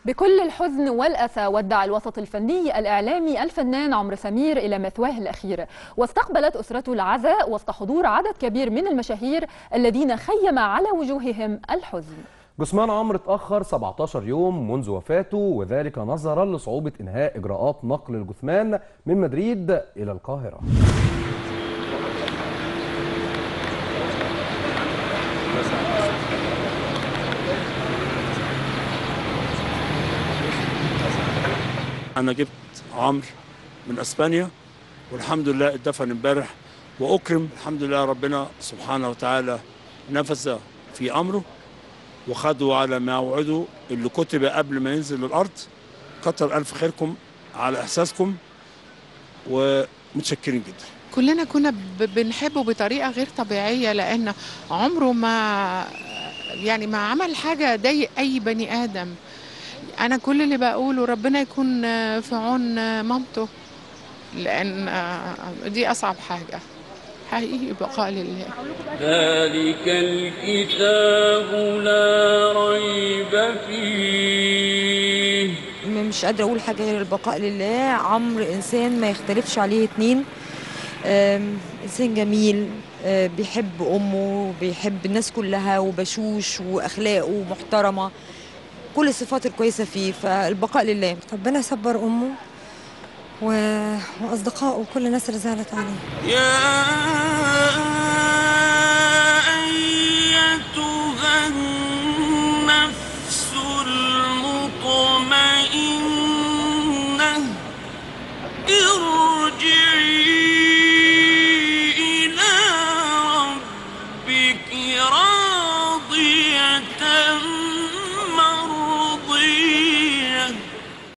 بكل الحزن والأسى ودع الوسط الفني الإعلامي الفنان عمرو سمير إلى مثواه الأخير واستقبلت أسرته العزاء وسط حضور عدد كبير من المشاهير الذين خيم على وجوههم الحزن جثمان عمرو اتأخر 17 يوم منذ وفاته وذلك نظرا لصعوبة إنهاء إجراءات نقل الجثمان من مدريد إلى القاهرة انا جبت عمرو من اسبانيا والحمد لله اتدفن امبارح واكرم الحمد لله ربنا سبحانه وتعالى نفذ في امره وخدوا على موعده اللي كتب قبل ما ينزل الارض كتر الف خيركم على احساسكم ومتشكرين جدا كلنا كنا ب- بنحبه بطريقة غير طبيعية لأن عمره ما يعني ما عمل حاجة ضايق أي بني آدم أنا كل اللي بقوله ربنا يكون في عون مامته لأن دي أصعب حاجة حقيقي بقاء لله ذلك الكتاب لا ريب فيه مش قادرة أقول حاجة غير البقاء لله عمرو إنسان ما يختلفش عليه اتنين أم، إنسان جميل أه، بيحب أمه بيحب الناس كلها وبشوش وأخلاقه محترمة كل الصفات الكويسة فيه فالبقاء لله ربنا يصبر امه و... واصدقائه وكل الناس اللي زعلت عليه يا